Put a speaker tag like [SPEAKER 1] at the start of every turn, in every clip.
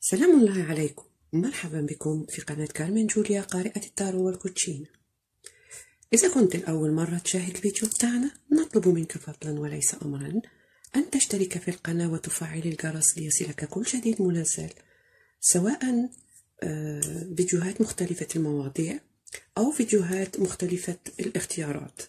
[SPEAKER 1] سلام الله عليكم مرحبا بكم في قناة كارمن جوليا قارئة التارو والكوتشينة إذا كنت الأول مرة تشاهد الفيديو بتاعنا نطلب منك فضلا وليس أمرا أن تشترك في القناة وتفعل الجرس ليصلك كل جديد منزل سواء آه، فيديوهات مختلفة المواضيع أو فيديوهات مختلفة الاختيارات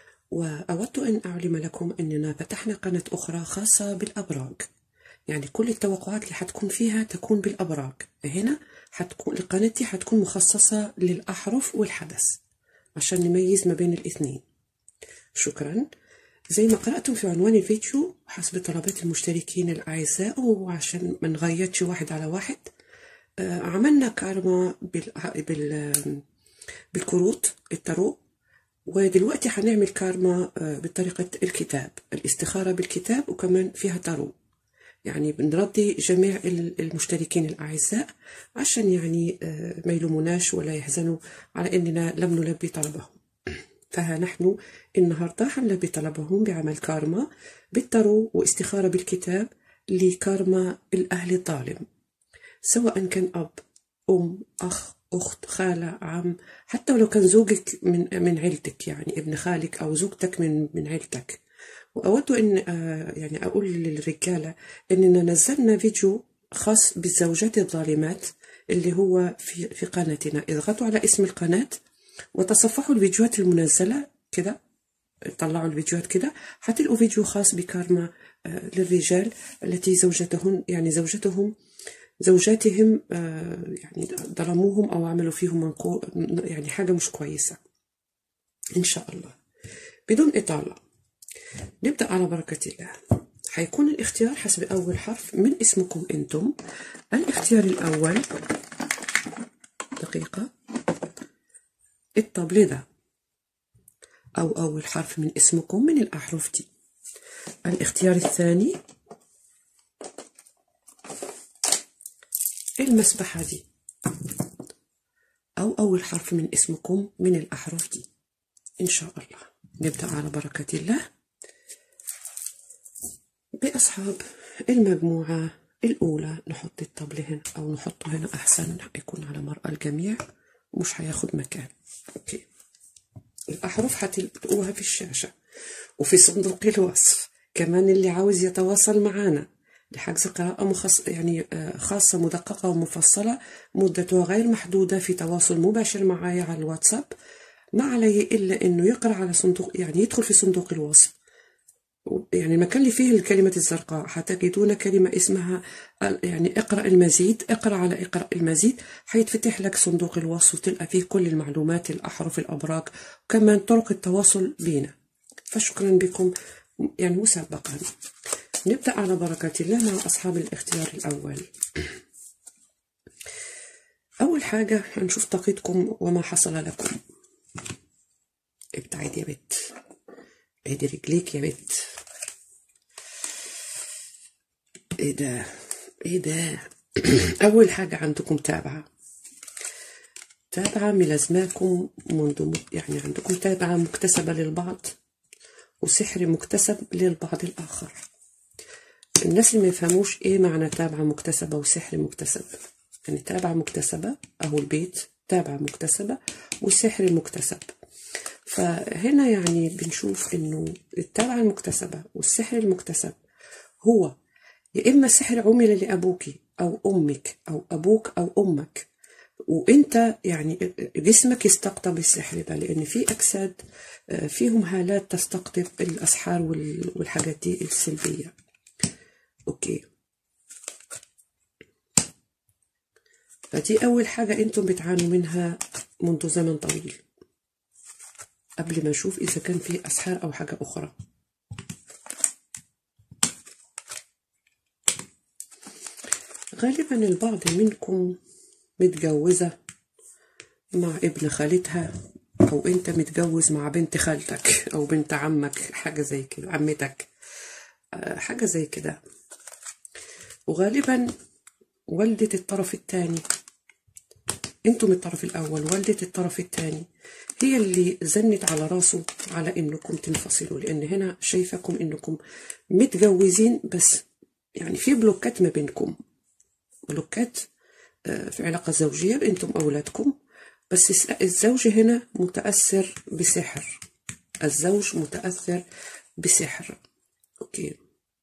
[SPEAKER 1] وأود أن أعلم لكم أننا فتحنا قناة أخرى خاصة بالأبراج يعني كل التوقعات اللي حتكون فيها تكون بالأبراج هنا حتكون القناة دي حتكون مخصصة للأحرف والحدث عشان نميز ما بين الاثنين شكرا زي ما قرأتم في عنوان الفيديو حسب طلبات المشتركين الأعزاء وعشان ما نغيرش واحد على واحد آه، عملنا كارما بال... بال... بالكروت التارو ودلوقتي هنعمل كارما آه، بطريقة الكتاب الاستخارة بالكتاب وكمان فيها تارو يعني بنرضي جميع ال- المشتركين الأعزاء عشان يعني آه، ما يلوموناش ولا يحزنوا على أننا لم نلبي طلبهم فها نحن النهاردة حنلبي طلبهم بعمل كارما بالتارو واستخارة بالكتاب لكارما الأهل الظالم سواء كان أب أم أخ أخت خالة عم حتى ولو كان زوجك من من عيلتك يعني ابن خالك أو زوجتك من من عيلتك وأود أن آه، يعني أقول للرجالة أننا نزلنا فيديو خاص بالزوجات الظالمات اللي هو في في قناتنا اضغطوا على اسم القناة وتصفحوا الفيديوهات المنزلة كده طلعوا الفيديوهات كده هتلقوا فيديو خاص بكارما آه، للرجال التي زوجتهن يعني زوجتهم زوجاتهم آه، يعني ظلموهم او عملوا فيهم منقو- يعني حاجه مش كويسه ان شاء الله بدون اطاله نبدا على بركه الله هيكون الاختيار حسب اول حرف من اسمكم انتم الاختيار الاول دقيقه الطبل ده او اول حرف من اسمكم من الاحرف دي الاختيار الثاني المسبحة دي أو أول حرف من اسمكم من الأحرف دي إن شاء الله نبدأ على بركة الله بأصحاب المجموعة الأولى نحط الطبل هنا أو نحطه هنا أحسن يكون على مرأى الجميع مش هياخد مكان أوكي الأحرف هتلقوها في الشاشة وفي صندوق الوصف كمان اللي عاوز يتواصل معنا لحجز قراءة مخص... يعني آه، خاصة مدققة ومفصلة مدتها غير محدودة في تواصل مباشر معي على الواتساب ما عليه إلا إنه يقرأ على صندوق يعني يدخل في صندوق الوصف يعني المكان اللي فيه الكلمة الزرقاء حتجدون كلمة اسمها ال- يعني اقرأ المزيد اقرأ على اقرأ المزيد حيتفتح لك صندوق الوصف وتلقى فيه كل المعلومات الأحرف الأبراج وكمان طرق التواصل بينا فشكرا بكم يعني مسبقا نبدأ على بركة الله مع أصحاب الاختيار الأول أول حاجة هنشوف طاقتكم وما حصل لكم ابتعد يا بت ادي رجليك يا بت ايه ده ايه ده اول حاجة عندكم تابعة تابعة ملازماكم منذ يعني عندكم تابعة مكتسبة للبعض وسحر مكتسب للبعض الآخر الناس اللي ما يفهموش ايه معنى تابعة مكتسبة وسحر مكتسب يعني تابعة مكتسبة اهو البيت تابعة مكتسبة والسحر مكتسب فهنا يعني بنشوف انه التابعة المكتسبة والسحر المكتسب هو يا اما سحر عمل لابوك او امك او ابوك او امك وانت يعني جسمك يستقطب السحر ده لان في اجساد آه، فيهم هالات تستقطب الاسحار وال- والحاجات دي السلبيه اوكي فدي اول حاجه انتم بتعانوا منها منذ زمن طويل قبل ما نشوف اذا كان في اسحار او حاجه اخرى غالبا البعض منكم متجوزة مع ابن خالتها أو أنت متجوز مع بنت خالتك أو بنت عمك حاجة زي كده عمتك آه، حاجة زي كده وغالبا والدة الطرف الثاني انتم الطرف الأول والدة الطرف الثاني هي اللي زنت على راسه على إنكم تنفصلوا لأن هنا شايفكم إنكم متجوزين بس يعني في بلوكات ما بينكم بلوكات آه، في علاقة زوجية أنتم أولادكم بس الزوج هنا متأثر بسحر الزوج متأثر بسحر أوكي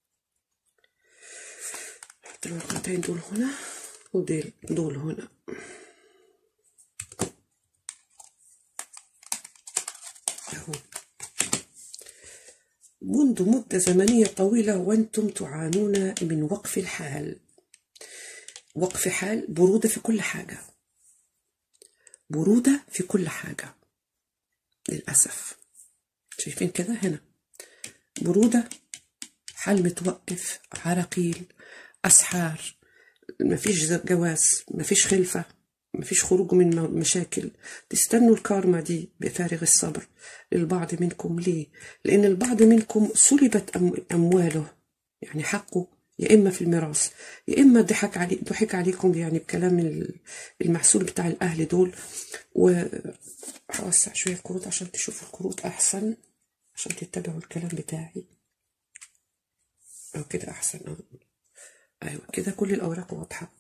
[SPEAKER 1] نحط الورقتين دول هنا ودول دول هنا أهو منذ مدة زمنية طويلة وأنتم تعانون من وقف الحال وقف حال برودة في كل حاجة برودة في كل حاجة للأسف شايفين كده هنا برودة حال متوقف عراقيل أسحار مفيش جواز مفيش خلفة مفيش خروج من مشاكل تستنوا الكارما دي بفارغ الصبر للبعض منكم ليه لأن البعض منكم سلبت أمواله يعني حقه يا إما في الميراث يا إما ضحك علي ضحك عليكم يعني بكلام المحسول بتاع الأهل دول وهوسع شوية الكروت عشان تشوفوا الكروت أحسن عشان تتبعوا الكلام بتاعي أو كده أحسن أو أيوة كده كل الأوراق واضحة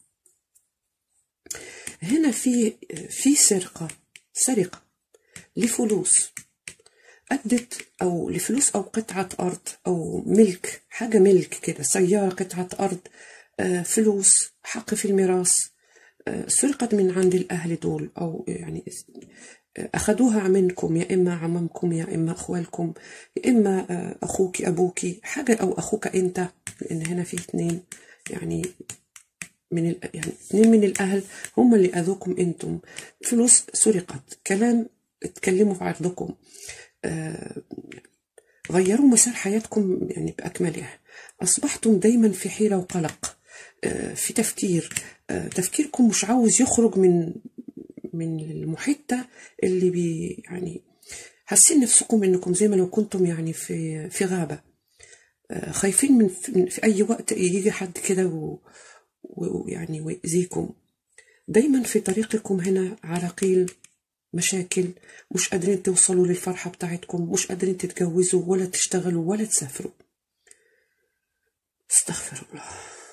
[SPEAKER 1] هنا في في سرقة سرقة لفلوس أدت أو لفلوس أو قطعة أرض أو ملك حاجة ملك كده سيارة قطعة أرض آه، فلوس حق في الميراث آه، سرقت من عند الأهل دول أو يعني آه، أخذوها منكم يا إما عمامكم يا إما أخوالكم يا إما أخوك أبوك حاجة أو أخوك أنت لأن هنا في اثنين يعني من يعني اثنين من الأهل هم اللي أذوكم أنتم فلوس سرقت كلام اتكلموا في عرضكم آه، غيروا مسار حياتكم يعني بأكملها أصبحتم دايما في حيرة وقلق آه، في تفكير آه، تفكيركم مش عاوز يخرج من من المحيط اللي بي يعني حاسين نفسكم انكم زي ما لو كنتم يعني في في غابه خايفين من في اي وقت يجي حد كده ويعني ويأذيكم دايما في طريقكم هنا عراقيل مشاكل مش قادرين توصلوا للفرحة بتاعتكم مش قادرين تتجوزوا ولا تشتغلوا ولا تسافروا استغفر الله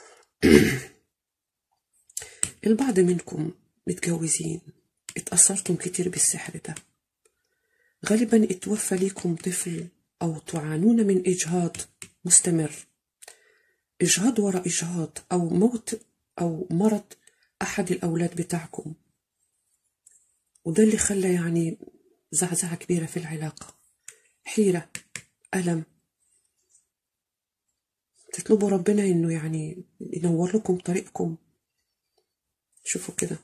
[SPEAKER 1] البعض منكم متجوزين اتأثرتم كتير بالسحر ده غالبا اتوفى ليكم طفل أو تعانون من إجهاض مستمر إجهاض وراء إجهاض أو موت أو مرض أحد الأولاد بتاعكم وده اللي خلى يعني زعزعة كبيرة في العلاقة حيرة ألم تطلبوا ربنا إنه يعني ينور لكم طريقكم شوفوا كده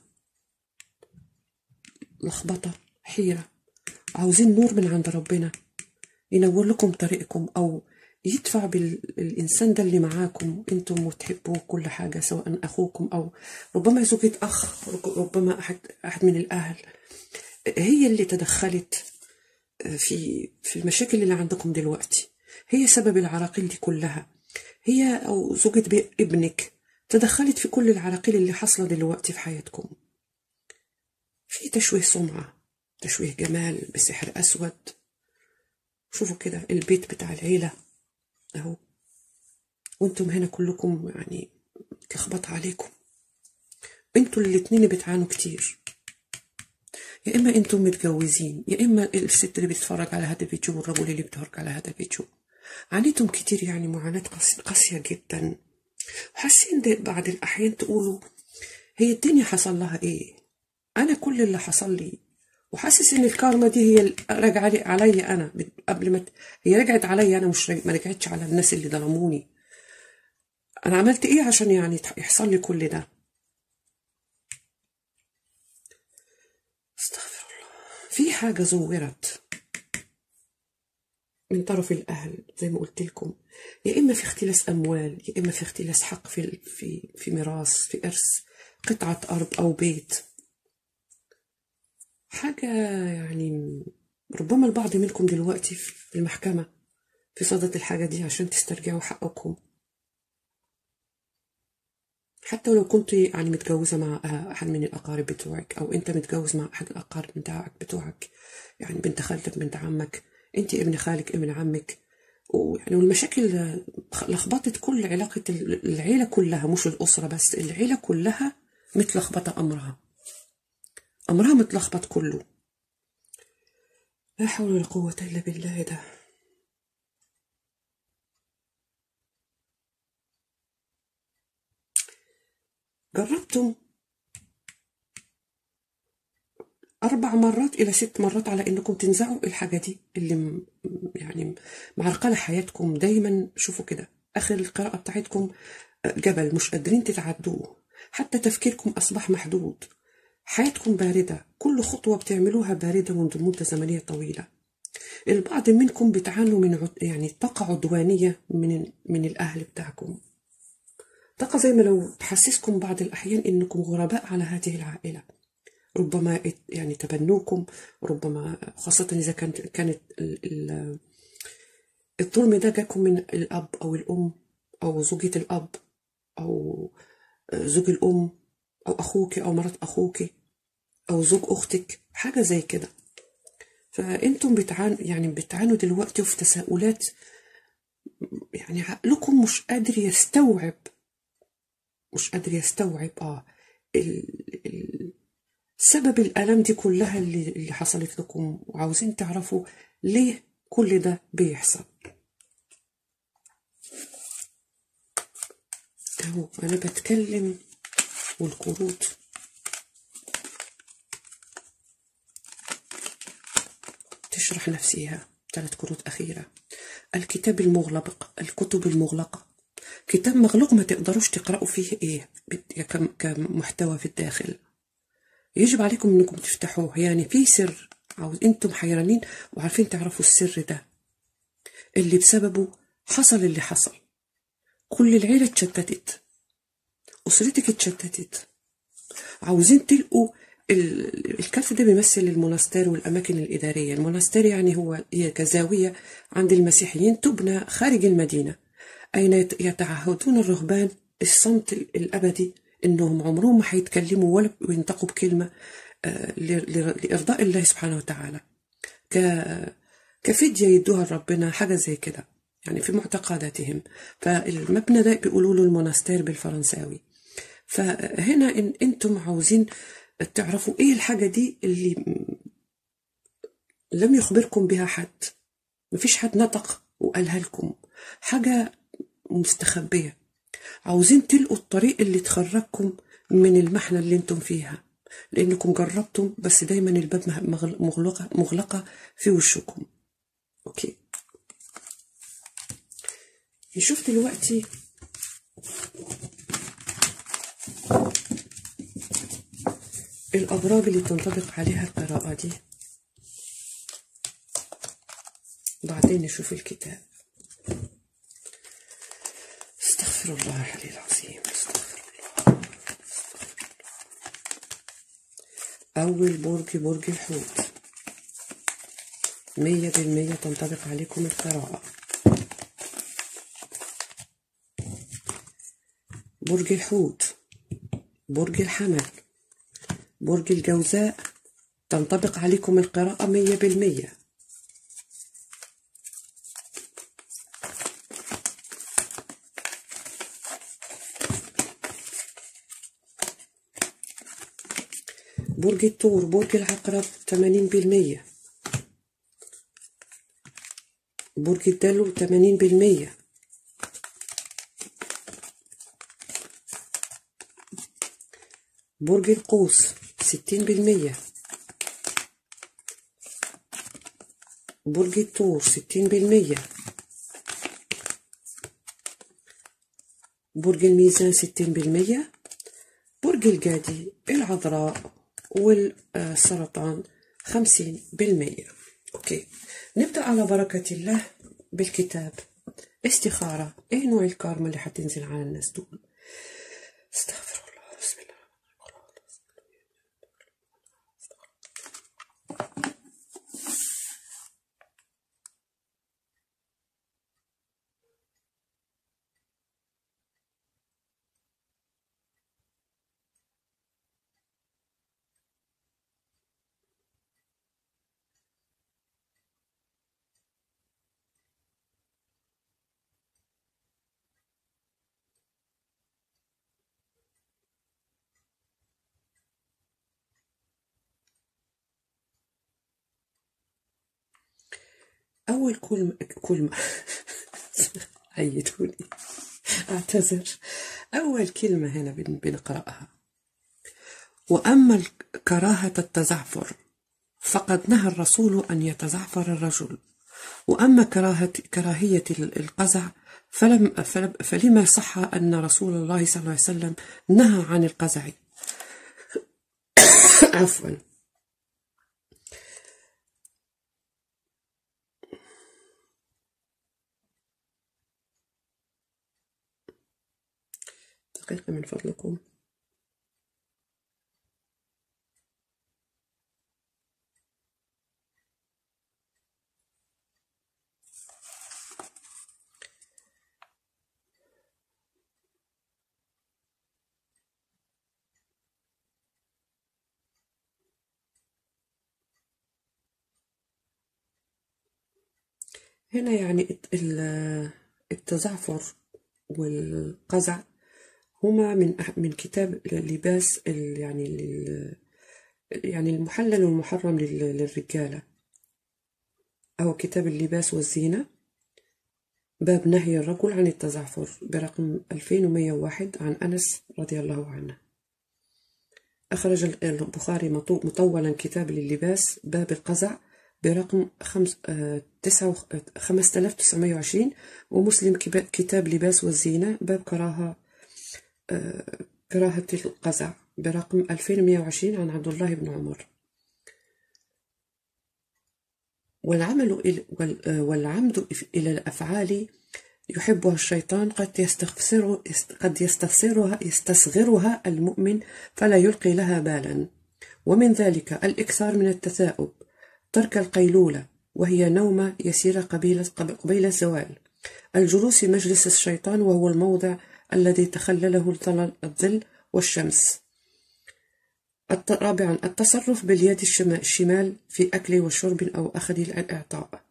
[SPEAKER 1] لخبطة حيرة عاوزين نور من عند ربنا ينور لكم طريقكم أو يدفع بالإنسان ده اللي معاكم أنتم وتحبوه كل حاجة سواء أخوكم أو ربما زوجة أخ ربما أحد, أحد من الأهل هي اللي تدخلت في في المشاكل اللي عندكم دلوقتي هي سبب العراقيل دي كلها هي أو زوجة ابنك تدخلت في كل العراقيل اللي حاصلة دلوقتي في حياتكم في تشويه سمعة تشويه جمال بسحر أسود شوفوا كده البيت بتاع العيلة أهو وانتم هنا كلكم يعني تلخبط عليكم انتوا الاتنين بتعانوا كتير يا اما انتم متجوزين يا اما الست اللي بتتفرج على هذا الفيديو والرجل اللي بيتفرج على هذا الفيديو عانيتم كتير يعني معاناة قاسية جدا وحاسين بعد الأحيان تقولوا هي الدنيا حصل لها إيه أنا كل اللي حصل لي وحاسس إن الكارما دي هي راجعة عليا أنا قبل ما هي رجعت عليا أنا مش ما رجعتش على الناس اللي ظلموني أنا عملت إيه عشان يعني يحصل لي كل ده استغفر الله في حاجة زورت من طرف الأهل زي ما قلت لكم يا إما في اختلاس أموال يا إما في اختلاس حق في في في ميراث في إرث قطعة أرض أو بيت حاجة يعني ربما البعض منكم دلوقتي في المحكمة في صدد الحاجة دي عشان تسترجعوا حقكم حتى لو كنت يعني متجوزة مع أحد من الأقارب بتوعك أو أنت متجوز مع أحد الأقارب بتاعك بتوعك يعني بنت خالتك بنت عمك أنت ابن خالك ابن عمك ويعني والمشاكل لخبطت كل علاقة العيلة كلها مش الأسرة بس العيلة كلها متلخبطة أمرها أمرها متلخبط كله لا حول ولا قوة إلا بالله ده جربتم أربع مرات إلى ست مرات على إنكم تنزعوا الحاجة دي اللي م- يعني معرقلة حياتكم دايما شوفوا كده آخر القراءة بتاعتكم جبل مش قادرين تتعدوه حتى تفكيركم أصبح محدود حياتكم باردة كل خطوة بتعملوها باردة منذ مدة زمنية طويلة البعض منكم بتعانوا من عد... يعني طاقة عدوانية من من الأهل بتاعكم طاقة زي ما لو تحسسكم بعض الأحيان إنكم غرباء على هذه العائلة ربما ات- يعني تبنوكم ربما خاصة إذا كانت كانت ال- ال- الظلم ده جاكم من الأب أو الأم أو زوجة الأب أو زوج الأم أو أخوك أو مرات أخوك أو زوج أختك حاجة زي كده فأنتم بتعانوا يعني بتعانوا دلوقتي في تساؤلات يعني عقلكم مش قادر يستوعب مش قادر يستوعب اه ال... ال... سبب الآلام دي كلها اللي, اللي حصلت لكم وعاوزين تعرفوا ليه كل ده بيحصل اهو انا بتكلم والكروت تشرح نفسها ثلاث كروت أخيرة الكتاب المغلق الكتب المغلقة كتاب مغلوق ما تقدروش تقرأوا فيه إيه بت- كم- كمحتوى في الداخل يجب عليكم انكم تفتحوه يعني في سر عاوز انتم حيرانين وعارفين تعرفوا السر ده اللي بسببه حصل اللي حصل كل العيلة اتشتتت أسرتك اتشتتت عاوزين تلقوا ال- الكف ده بيمثل المونستير والأماكن الإدارية المونستير يعني هو هي كزاوية عند المسيحيين تبنى خارج المدينة أين يت- يتعهدون الرهبان الصمت ال- الأبدي إنهم عمرهم ما هيتكلموا ولا ينطقوا بكلمة آه، ل- ل- لإرضاء الله سبحانه وتعالى ك- كفدية يدوها لربنا حاجة زي كده يعني في معتقداتهم فالمبنى ده بيقولوا له المونستير بالفرنساوي فهنا إن انتم عاوزين تعرفوا ايه الحاجة دي اللي م- لم يخبركم بها حد مفيش حد نطق وقالها لكم حاجة مستخبية عاوزين تلقوا الطريق اللي تخرجكم من المحنة اللي انتم فيها لانكم جربتم بس دايما الباب مغ- مغلقة مغلقة في وشكم اوكي نشوف دلوقتي الأبراج اللي تنطبق عليها القراءة دي بعدين نشوف الكتاب استغفر الله العلي العظيم استغفر الله أول برج برج الحوت مية بالمية تنطبق عليكم القراءة برج الحوت برج الحمل برج الجوزاء تنطبق عليكم القراءة مية بالمية برج الثور برج العقرب تمانين بالمية برج الدلو تمانين بالمية برج القوس ستين بالمية برج الثور ستين بالمية برج الميزان ستين بالمية برج الجدي العذراء والسرطان خمسين بالمية أوكي نبدأ على بركة الله بالكتاب استخارة إيه نوع الكارما اللي حتنزل على الناس دول استغفر الله بسم الله أول كلمة كلمة عيتوني أعتذر أول كلمة هنا بن- بنقرأها وأما كراهة التزعفر فقد نهى الرسول أن يتزعفر الرجل وأما كراهة كراهية القزع فلم فلم- فلما صح أن رسول الله صلى الله عليه وسلم نهى عن القزع عفوا دقيقة من فضلكم هنا يعني الت- ال- التزعفر والقزع هما من أح- من كتاب لباس ال- يعني لل- يعني المحلل والمحرم لل- للرجالة أو كتاب اللباس والزينة باب نهي الرجل عن التزعفر برقم 2101 عن أنس رضي الله عنه أخرج ال- البخاري مطو- مطولا كتاب للباس باب القزع برقم خمس آه، تسعة وخ- آه، 5920 ومسلم كبا- كتاب لباس والزينة باب كراهة آه، كراهة القزع برقم 2120 عن عبد الله بن عمر والعمل إل- وال- آه، والعمد إلى الأفعال يحبها الشيطان قد يستخسر يست- قد يستصغرها يستصغرها المؤمن فلا يلقي لها بالا ومن ذلك الإكثار من التثاؤب ترك القيلولة وهي نومة يسيرة قبيل قبيل الزوال الجلوس في مجلس الشيطان وهو الموضع الذي تخلله الظلل الظل والشمس الت- رابعا التصرف باليد الشما- الشمال في أكل وشرب أو أخذ الإعطاء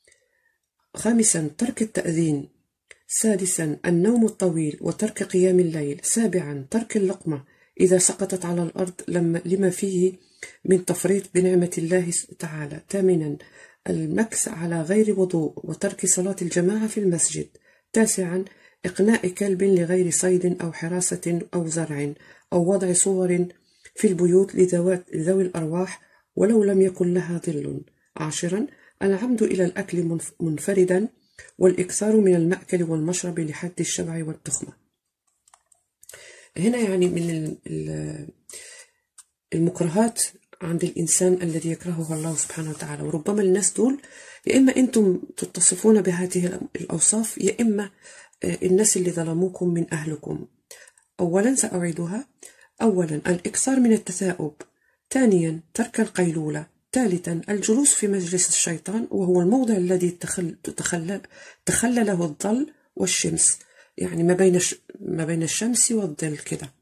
[SPEAKER 1] خامسا ترك التأذين سادسا النوم الطويل وترك قيام الليل سابعا ترك اللقمة إذا سقطت على الأرض لما لما فيه من تفريط بنعمة الله تعالى ثامنا المكث على غير وضوء وترك صلاة الجماعة في المسجد تاسعا إقناء كلب لغير صيد أو حراسة أو زرع أو وضع صور في البيوت لذوات ذوي الأرواح ولو لم يكن لها ظل عاشرا العمد إلى الأكل منف- منفردا والإكثار من المأكل والمشرب لحد الشبع والتخمة هنا يعني من ال- ال- المكرهات عند الإنسان الذي يكرهه الله سبحانه وتعالى وربما الناس دول يا إما أنتم تتصفون بهذه الأوصاف يا إما آه، الناس اللي ظلموكم من أهلكم أولا سأعيدها أولا الإكثار من التثاؤب ثانيا ترك القيلولة ثالثا الجلوس في مجلس الشيطان وهو الموضع الذي تخل... تخلل... تخلله الظل والشمس يعني ما بين الش... ما بين الشمس والظل كده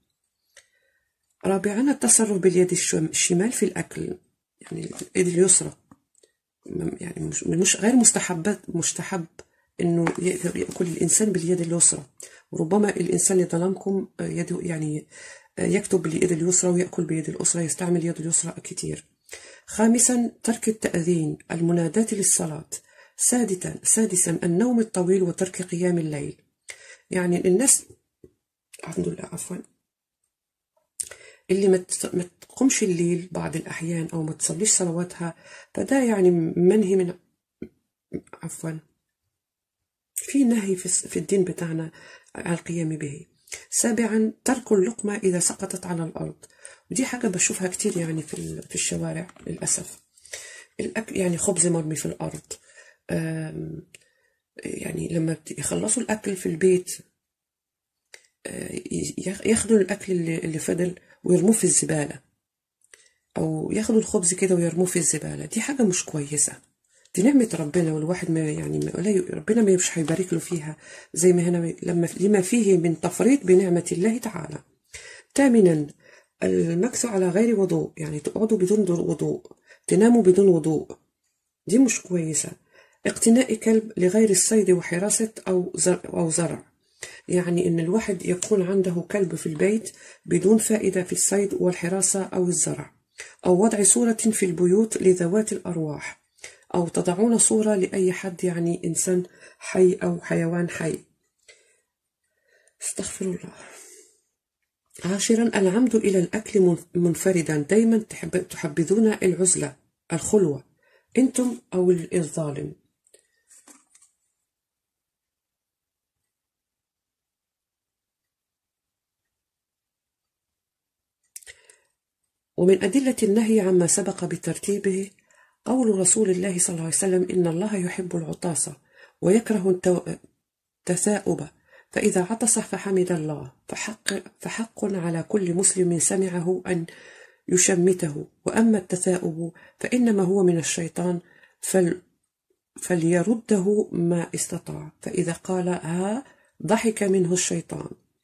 [SPEAKER 1] رابعا التصرف باليد الشم- الشمال في الأكل يعني اليد اليسرى م- يعني مش, مش غير مستحبات مستحب انه ي- ياكل الانسان باليد اليسرى وربما الانسان اللي ظلمكم آه، يده يعني آه، يكتب باليد اليسرى وياكل باليد اليسرى يستعمل اليد اليسرى كثير خامسا ترك التأذين المناداة للصلاة سادسا سادسا النوم الطويل وترك قيام الليل يعني الناس الحمد لله عفوا اللي ما ت- ما تقومش الليل بعض الأحيان أو ما تصليش صلواتها فده يعني منهي من عفوا في نهي في الس- في الدين بتاعنا على القيام به سابعا ترك اللقمة إذا سقطت على الأرض ودي حاجة بشوفها كتير يعني في ال- في الشوارع للأسف الأكل يعني خبز مرمي في الأرض آم، يعني لما بت- يخلصوا الأكل في البيت آه، ي- ياخ- ياخدوا الأكل اللي اللي فضل ويرموه في الزبالة أو ياخدوا الخبز كده ويرموه في الزبالة دي حاجة مش كويسة دي نعمة ربنا والواحد ما يعني ما لا ي- ربنا ما مش هيبارك له فيها زي ما هنا لما لما فيه من تفريط بنعمة الله تعالى ثامنا المكث على غير وضوء يعني تقعدوا بدون وضوء تناموا بدون وضوء دي مش كويسة اقتناء كلب لغير الصيد وحراسة أو زرع, أو زرع يعني إن الواحد يكون عنده كلب في البيت بدون فائدة في الصيد والحراسة أو الزرع أو وضع صورة في البيوت لذوات الأرواح أو تضعون صورة لأي حد يعني إنسان حي أو حيوان حي استغفر الله عاشرا العمد إلى الأكل منفردا دايما تحب تحبذون العزلة الخلوة أنتم أو الظالم ومن أدلة النهي عما سبق بترتيبه قول رسول الله صلى الله عليه وسلم إن الله يحب العطاس ويكره التثاؤب فإذا عطس فحمد الله فحق, فحق على كل مسلم سمعه أن يشمته وأما التثاؤب فإنما هو من الشيطان فل فليرده ما استطاع فإذا قال ها ضحك منه الشيطان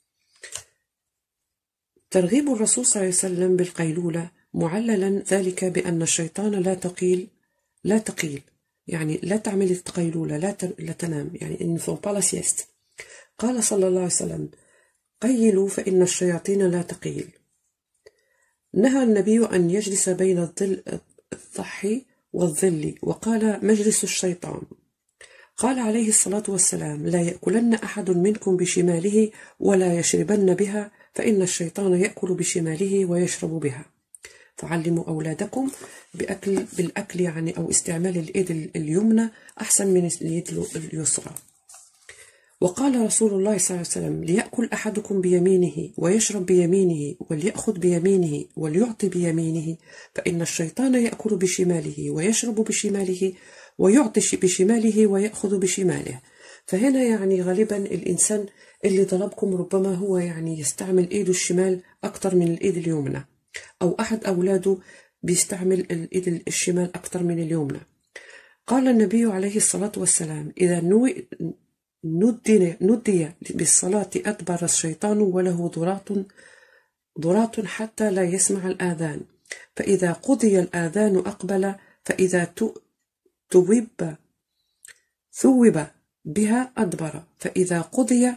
[SPEAKER 1] ترغيب الرسول صلى الله عليه وسلم بالقيلولة معللا ذلك بأن الشيطان لا تقيل لا تقيل يعني لا تعمل القيلولة لا, لا تنام يعني إن فون با سيست قال صلى الله عليه وسلم قيلوا فإن الشياطين لا تقيل نهى النبي أن يجلس بين الظل الضحي والظل وقال مجلس الشيطان قال عليه الصلاة والسلام لا يأكلن أحد منكم بشماله ولا يشربن بها فإن الشيطان يأكل بشماله ويشرب بها فعلموا أولادكم بأكل بالأكل يعني أو استعمال اليد اليمنى أحسن من اليد اليسرى وقال رسول الله صلى الله عليه وسلم ليأكل أحدكم بيمينه ويشرب بيمينه وليأخذ بيمينه وليعطي بيمينه فإن الشيطان يأكل بشماله ويشرب بشماله ويعطي بشماله ويأخذ بشماله فهنا يعني غالبا الإنسان اللي طلبكم ربما هو يعني يستعمل إيده الشمال أكثر من الإيد اليمنى أو أحد أولاده بيستعمل الإيد الشمال أكثر من اليمنى قال النبي عليه الصلاة والسلام إذا نوي ندي, ندي بالصلاة أدبر الشيطان وله ضراط ضراط حتى لا يسمع الآذان فإذا قضي الآذان أقبل فإذا توب ثوب بها أدبر فإذا قضي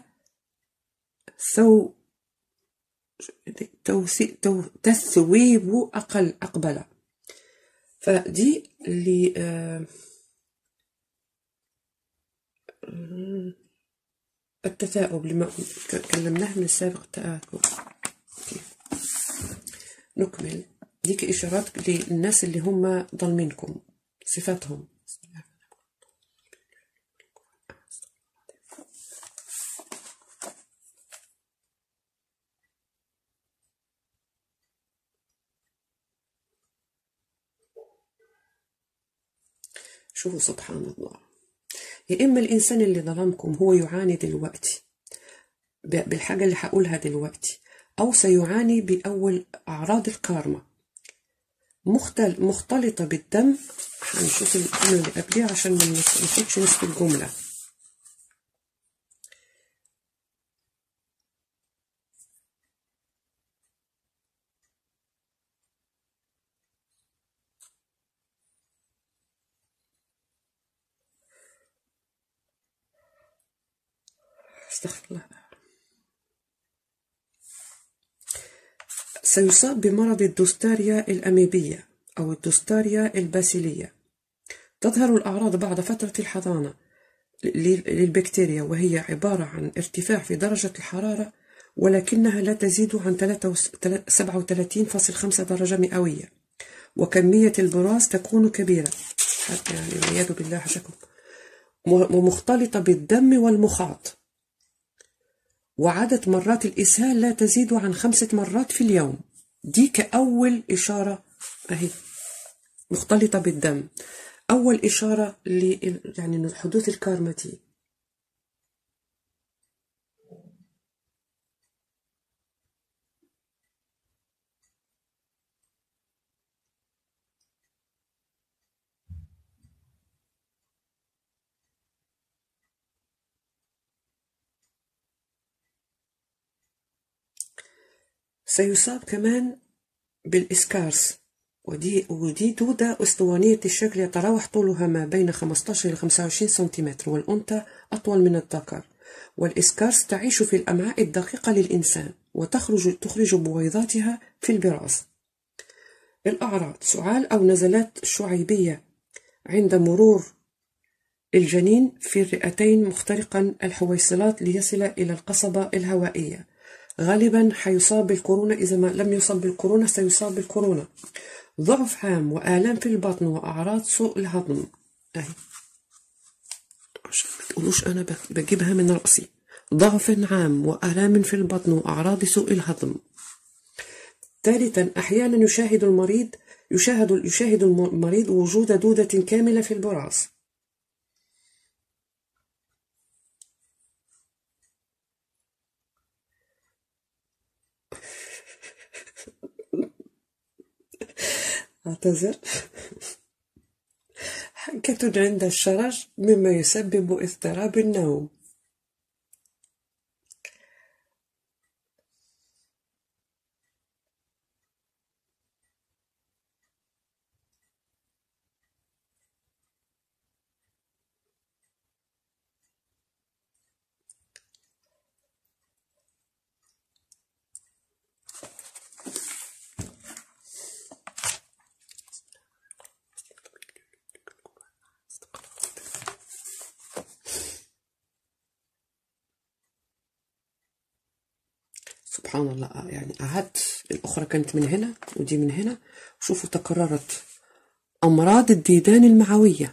[SPEAKER 1] ثو تثويب أقل أقبل فدي اللي آه التثاؤب لما كلمناه من السابق التآكل نكمل ديك إشارات للناس اللي هم ظالمينكم صفاتهم شوفوا سبحان الله يا إما الإنسان اللي ظلمكم هو يعاني دلوقتي بالحاجة اللي هقولها دلوقتي أو سيعاني بأول أعراض الكارما مختل مختلطة بالدم هنشوف الجملة اللي قبلها عشان ما ناخدش نصف الجملة استغفر الله سيصاب بمرض الدوستاريا الأميبية أو الدوستاريا الباسيلية تظهر الأعراض بعد فترة الحضانة للبكتيريا وهي عبارة عن ارتفاع في درجة الحرارة ولكنها لا تزيد عن 37.5 درجة مئوية وكمية البراز تكون كبيرة يعني والعياذ بالله حشكم ومختلطة بالدم والمخاط وعدد مرات الإسهال لا تزيد عن خمسة مرات في اليوم دي كأول إشارة أهي مختلطة بالدم أول إشارة ل يعني حدوث الكارماتي سيصاب كمان بالإسكارس ودي, ودي دودة أسطوانية الشكل يتراوح طولها ما بين 15 إلى 25 سنتيمتر والأنثى أطول من الذكر والإسكارس تعيش في الأمعاء الدقيقة للإنسان وتخرج تخرج بويضاتها في البراز الأعراض سعال أو نزلات شعيبية عند مرور الجنين في الرئتين مخترقا الحويصلات ليصل إلى القصبة الهوائية غالبا حيصاب بالكورونا إذا ما لم يصب بالكورونا سيصاب بالكورونا ضعف عام وآلام في البطن وأعراض سوء الهضم أهي عشان ما تقولوش أنا بجيبها من رأسي ضعف عام وآلام في البطن وأعراض سوء الهضم ثالثا أحيانا يشاهد المريض يشاهد يشاهد المريض وجود دودة كاملة في البراز أعتذر حكة عند الشرج مما يسبب اضطراب النوم سبحان الله يعني قعدت الأخرى كانت من هنا ودي من هنا وشوفوا تكررت أمراض الديدان المعوية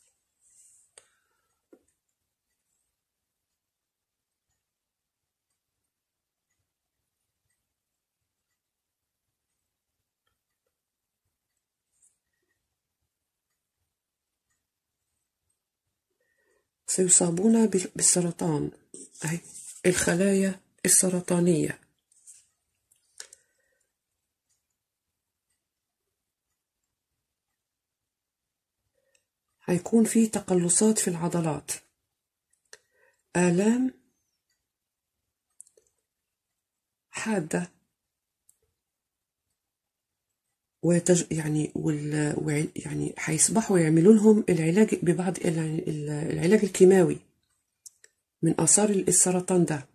[SPEAKER 1] سيصابون بالسرطان أهي الخلايا السرطانية هيكون في تقلصات في العضلات آلام حادة ويتج يعني وال يعني هيصبحوا يعملوا لهم العلاج ببعض العلاج الكيماوي من آثار السرطان ده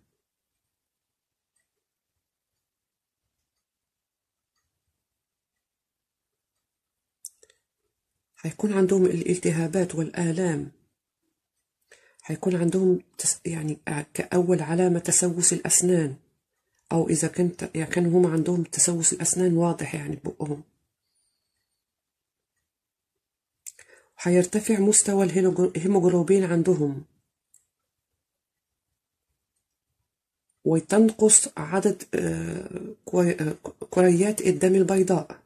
[SPEAKER 1] هيكون عندهم الالتهابات والآلام هيكون عندهم يعني كأول علامة تسوس الأسنان أو إذا كنت يعني كانوا هم عندهم تسوس الأسنان واضح يعني بقهم هيرتفع مستوى الهيموجلوبين عندهم وتنقص عدد كريات الدم البيضاء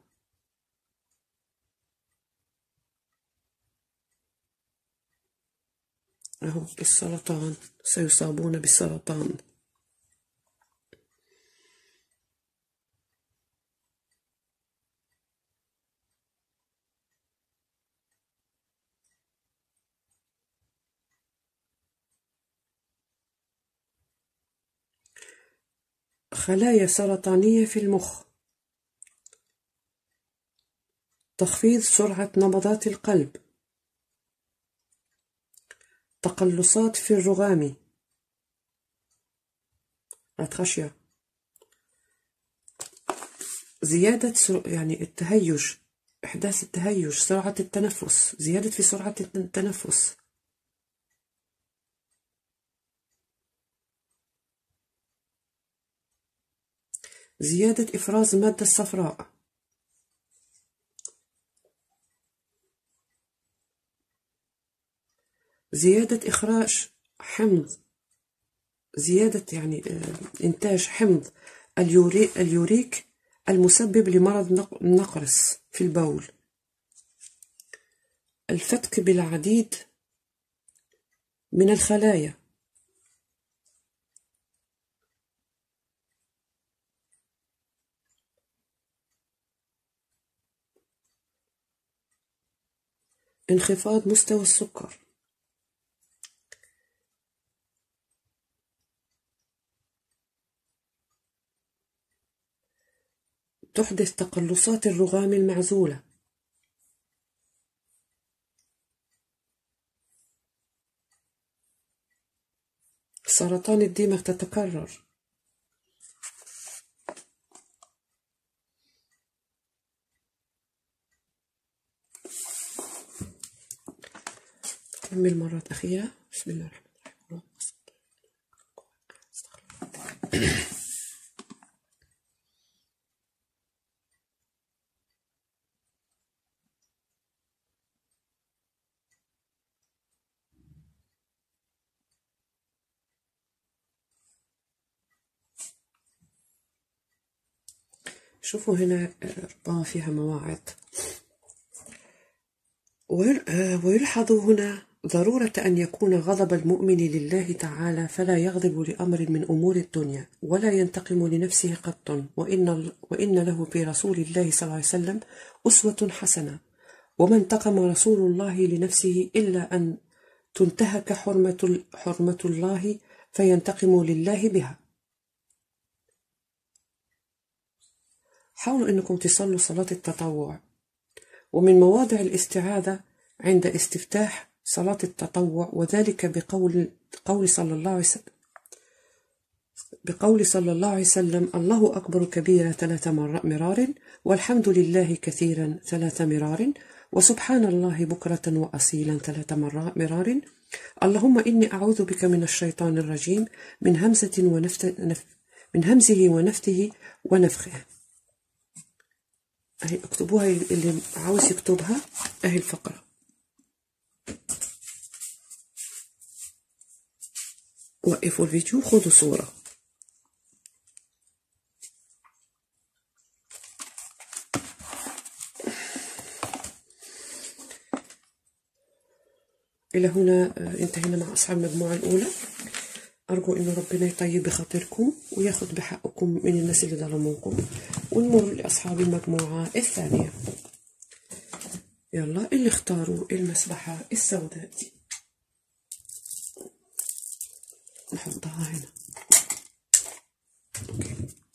[SPEAKER 1] أهو السرطان سيصابون بالسرطان خلايا سرطانية في المخ تخفيض سرعة نبضات القلب تقلصات في الرغام الخشية زيادة يعني التهيج إحداث التهيج سرعة التنفس زيادة في سرعة التنفس زيادة إفراز المادة الصفراء زيادة إخراج حمض زيادة يعني إنتاج حمض اليوري اليوريك المسبب لمرض النقرس في البول الفتك بالعديد من الخلايا انخفاض مستوى السكر تحدث تقلصات الرغام المعزولة سرطان الدماغ تتكرر نكمل مرات أخيرة بسم الله الرحمن الرحيم شوفوا هنا ربما فيها مواعظ ويلحظ هنا ضرورة أن يكون غضب المؤمن لله تعالى فلا يغضب لأمر من أمور الدنيا ولا ينتقم لنفسه قط وإن, وإن له في رسول الله صلى الله عليه وسلم أسوة حسنة وما انتقم رسول الله لنفسه إلا أن تنتهك حرمة, حرمة الله فينتقم لله بها حاولوا أنكم تصلوا صلاة التطوع ومن مواضع الاستعاذة عند استفتاح صلاة التطوع وذلك بقول قول صلى الله عليه وسلم بقول صلى الله عليه وسلم الله أكبر كبيرا ثلاث مرار والحمد لله كثيرا ثلاث مرار وسبحان الله بكرة وأصيلا ثلاث مرار اللهم إني أعوذ بك من الشيطان الرجيم من همزة ونفت من همزه ونفته ونفخه اهي اكتبوها اللي عاوز يكتبها اهي الفقرة وقفوا الفيديو خذوا صورة إلى هنا انتهينا مع أصحاب المجموعة الأولى أرجو إن ربنا يطيب بخاطركم وياخد بحقكم من الناس اللي ظلموكم ونمر لأصحاب المجموعة الثانية يلا اللي اختاروا المسبحة السوداء دي نحطها هنا أوكي.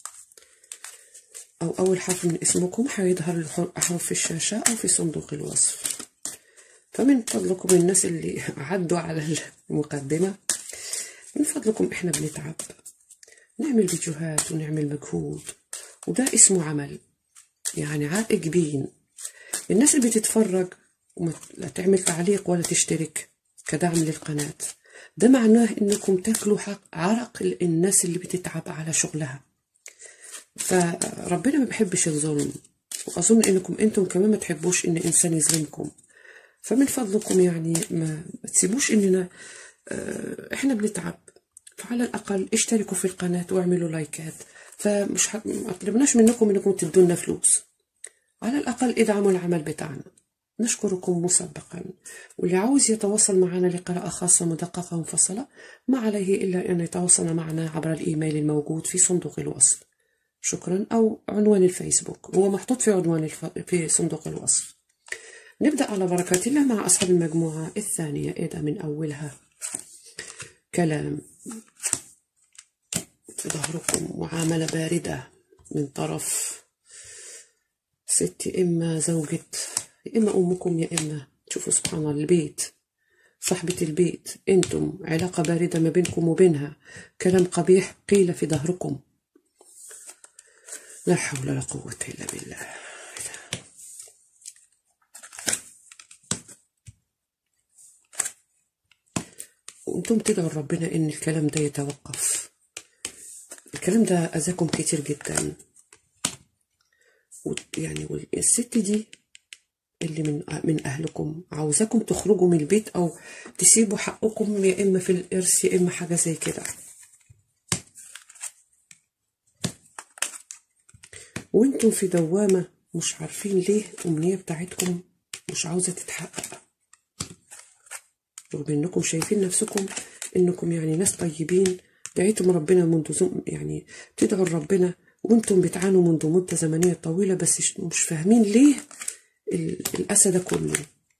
[SPEAKER 1] أو أول حرف من اسمكم حيظهر الأحرف في الشاشة أو في صندوق الوصف فمن فضلكم الناس اللي عدوا على المقدمة من فضلكم إحنا بنتعب نعمل فيديوهات ونعمل مجهود وده اسمه عمل يعني عرق جبين الناس اللي بتتفرج وما لا تعمل تعليق ولا تشترك كدعم للقناة ده معناه انكم تاكلوا حق عرق الناس اللي بتتعب على شغلها فربنا ما بيحبش الظلم واظن انكم انتم كمان ما تحبوش ان انسان يظلمكم فمن فضلكم يعني ما, ما تسيبوش اننا احنا بنتعب فعلى الاقل اشتركوا في القناة واعملوا لايكات فمش ح... ما طلبناش منكم انكم تدونا فلوس على الاقل ادعموا العمل بتاعنا نشكركم مسبقا واللي عاوز يتواصل معنا لقراءة خاصة مدققة ومفصلة ما عليه إلا أن يتواصل معنا عبر الإيميل الموجود في صندوق الوصف شكرا أو عنوان الفيسبوك هو محطوط في عنوان الف... في صندوق الوصف نبدأ على بركة الله مع أصحاب المجموعة الثانية إيه ده من أولها كلام في ظهركم معاملة باردة من طرف ست إما زوجة يا إما أمكم يا إما تشوفوا سبحان الله البيت صاحبة البيت أنتم علاقة باردة ما بينكم وبينها كلام قبيح قيل في ظهركم لا حول ولا قوة إلا بالله وانتم تدعوا ربنا ان الكلام ده يتوقف الكلام ده اذاكم كتير جدا يعني الست دي اللي من من اهلكم عاوزاكم تخرجوا من البيت او تسيبوا حقكم يا اما في الارث يا اما حاجه زي كده وانتم في دوامه مش عارفين ليه الامنيه بتاعتكم مش عاوزه تتحقق رغم انكم شايفين نفسكم انكم يعني ناس طيبين دعيتم ربنا منذ زم يعني تدعوا ربنا وانتم بتعانوا منذ مدة زمنية طويلة بس مش فاهمين ليه الأسى ده كله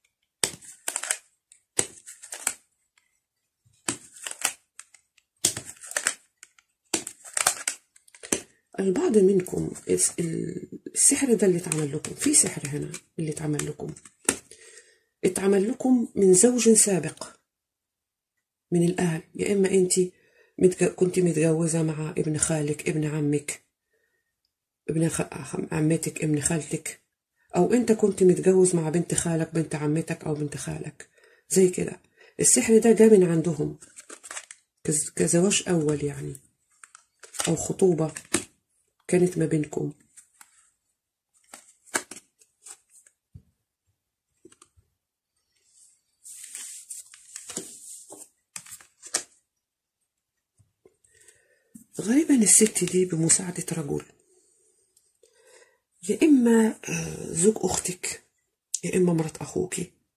[SPEAKER 1] البعض منكم السحر ده اللي اتعمل لكم في سحر هنا اللي اتعمل لكم اتعمل لكم من زوج سابق من الأهل يا إما أنت كنت متجوزة مع ابن خالك ابن عمك ابن خ... عمتك ابن خالتك أو أنت كنت متجوز مع بنت خالك بنت عمتك أو بنت خالك زي كده السحر ده جاء من عندهم كز- كزواج أول يعني أو خطوبة كانت ما بينكم غالبا الست دي بمساعدة رجل يا إما آه، زوج أختك يا إما مرات أخوك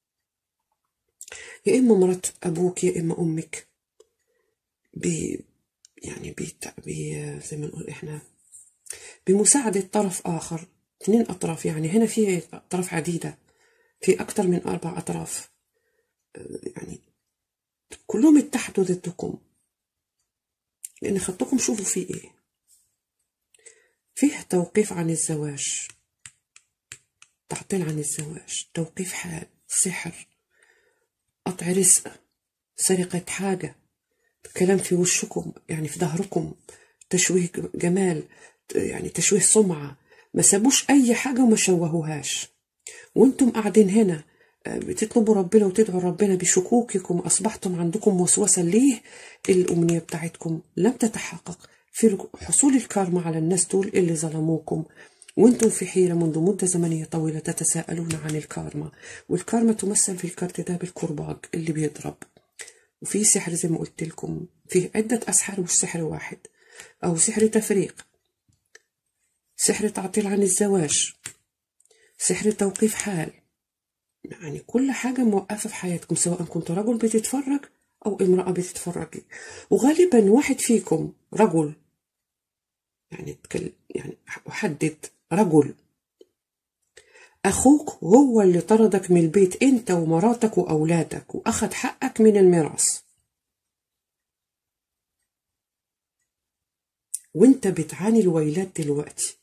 [SPEAKER 1] يا إما مرات أبوك يا إما أمك بي يعني بي, بي زي ما نقول إحنا بمساعدة طرف آخر اثنين أطراف يعني هنا في أطراف عديدة في أكثر من أربع أطراف آه، يعني كلهم اتحدوا ضدكم لأن خطكم شوفوا في إيه فيه توقيف عن الزواج تعطيل عن الزواج توقيف حال سحر قطع رزق سرقة حاجة كلام في وشكم يعني في ظهركم تشويه جمال يعني تشويه سمعة ما سابوش أي حاجة وما شوهوهاش وانتم قاعدين هنا آه، بتطلبوا ربنا وتدعوا ربنا بشكوككم أصبحتم عندكم وسوسة ليه الأمنية بتاعتكم لم تتحقق في حصول الكارما على الناس دول اللي ظلموكم وانتم في حيرة منذ مدة زمنية طويلة تتساءلون عن الكارما والكارما تمثل في الكارت ده بالكرباج اللي بيضرب وفي سحر زي ما قلت لكم فيه عدة أسحار مش سحر واحد أو سحر تفريق سحر تعطيل عن الزواج سحر توقيف حال يعني كل حاجة موقفة في حياتكم سواء كنت رجل بتتفرج أو امرأة بتتفرجي وغالبا واحد فيكم رجل يعني تكل يعني أحدد رجل أخوك هو اللي طردك من البيت أنت ومراتك وأولادك وأخذ حقك من الميراث وانت بتعاني الويلات دلوقتي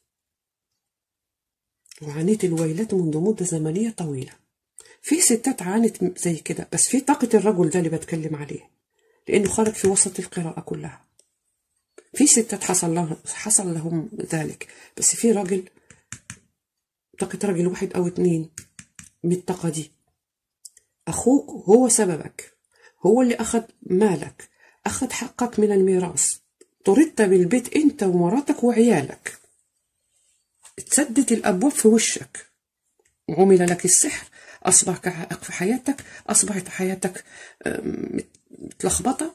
[SPEAKER 1] وعانيت الويلات منذ مدة زمنية طويلة في ستات عانت زي كده بس في طاقة الرجل ده اللي بتكلم عليه لأنه خرج في وسط القراءة كلها في ستات حصل لهم حصل لهم ذلك بس في راجل طاقة راجل واحد أو اتنين من الطاقة دي أخوك هو سببك هو اللي أخذ مالك أخذ حقك من الميراث طردت بالبيت أنت ومراتك وعيالك اتسدت الأبواب في وشك عمل لك السحر أصبح كعائق في حياتك أصبحت حياتك أم، متلخبطة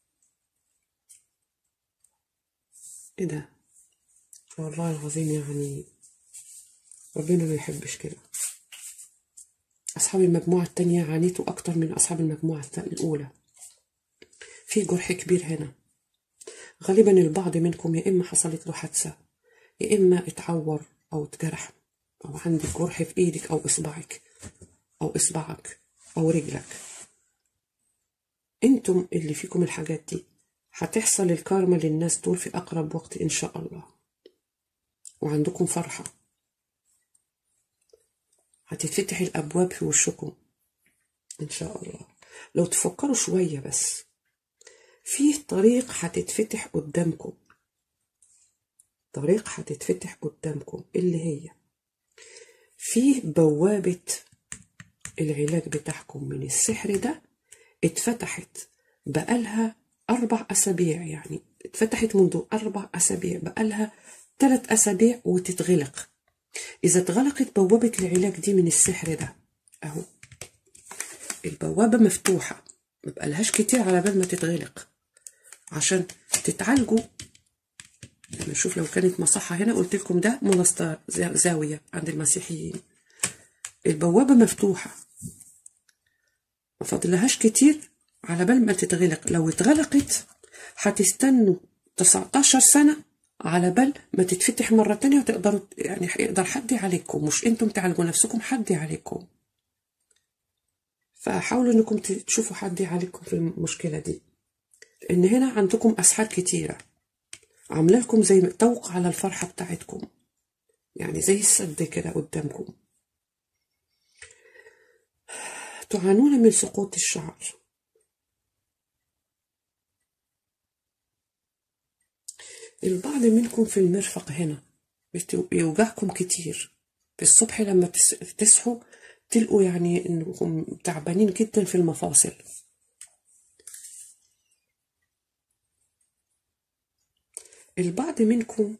[SPEAKER 1] إيه ده والله العظيم يعني ربنا ما يحبش كده أصحاب المجموعة التانية عانيتوا أكتر من أصحاب المجموعة الت- الأولى في جرح كبير هنا غالبا البعض منكم يا إما حصلت له حادثة يا إما اتعور أو اتجرح أو عندك جرح في إيدك أو إصبعك أو إصبعك أو رجلك انتم اللي فيكم الحاجات دي هتحصل الكارما للناس دول في أقرب وقت إن شاء الله وعندكم فرحة هتتفتح الأبواب في وشكم إن شاء الله لو تفكروا شوية بس فيه طريق هتتفتح قدامكم طريق هتتفتح قدامكم اللي هي فيه بوابة العلاج بتاعكم من السحر ده اتفتحت بقالها أربع أسابيع يعني اتفتحت منذ أربع أسابيع بقالها ثلاث أسابيع وتتغلق إذا اتغلقت بوابة العلاج دي من السحر ده أهو البوابة مفتوحة مبقالهاش كتير على بال ما تتغلق عشان تتعالجوا نشوف لو كانت مصحة هنا قلت لكم ده منستر زا- زاوية عند المسيحيين البوابة مفتوحة ما فاضلهاش كتير على بال ما تتغلق لو اتغلقت هتستنوا 19 سنة على بال ما تتفتح مرة تانية وتقدروا يعني يقدر حد عليكم مش انتم تعالجوا نفسكم حد عليكم فحاولوا انكم تشوفوا حد عليكم في المشكلة دي لان هنا عندكم اسحار كتيرة عامله لكم زي طوق على الفرحة بتاعتكم يعني زي السد كده قدامكم تعانون من سقوط الشعر البعض منكم في المرفق هنا بت- بيوجعكم كتير في الصبح لما تس- تصحوا تلقوا يعني انكم تعبانين جدا في المفاصل البعض منكم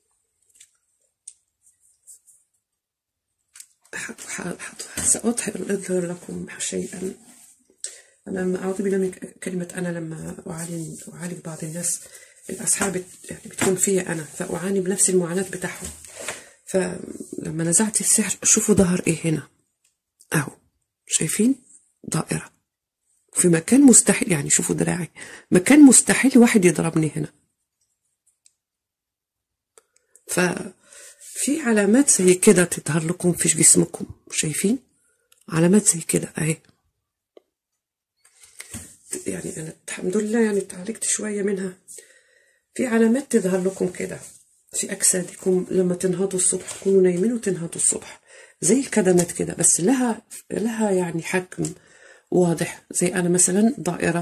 [SPEAKER 1] سأظهر لكم شيئا أنا أعوذ بالله من كلمة أنا لما أعالج أعالج بعض الناس الأصحاب يعني بتكون فيا أنا فأعاني بنفس المعاناة بتاعهم فلما نزعت السحر شوفوا ظهر إيه هنا أهو شايفين دائرة في مكان مستحيل يعني شوفوا دراعي مكان مستحيل واحد يضربني هنا ففي علامات زي كده تظهر لكم في جسمكم شايفين علامات زي كده اهي يعني انا الحمد لله يعني تعالجت شويه منها في علامات تظهر لكم كده في اجسادكم لما تنهضوا الصبح تكونوا نايمين وتنهضوا الصبح زي الكدمات كده بس لها لها يعني حجم واضح زي انا مثلا دائره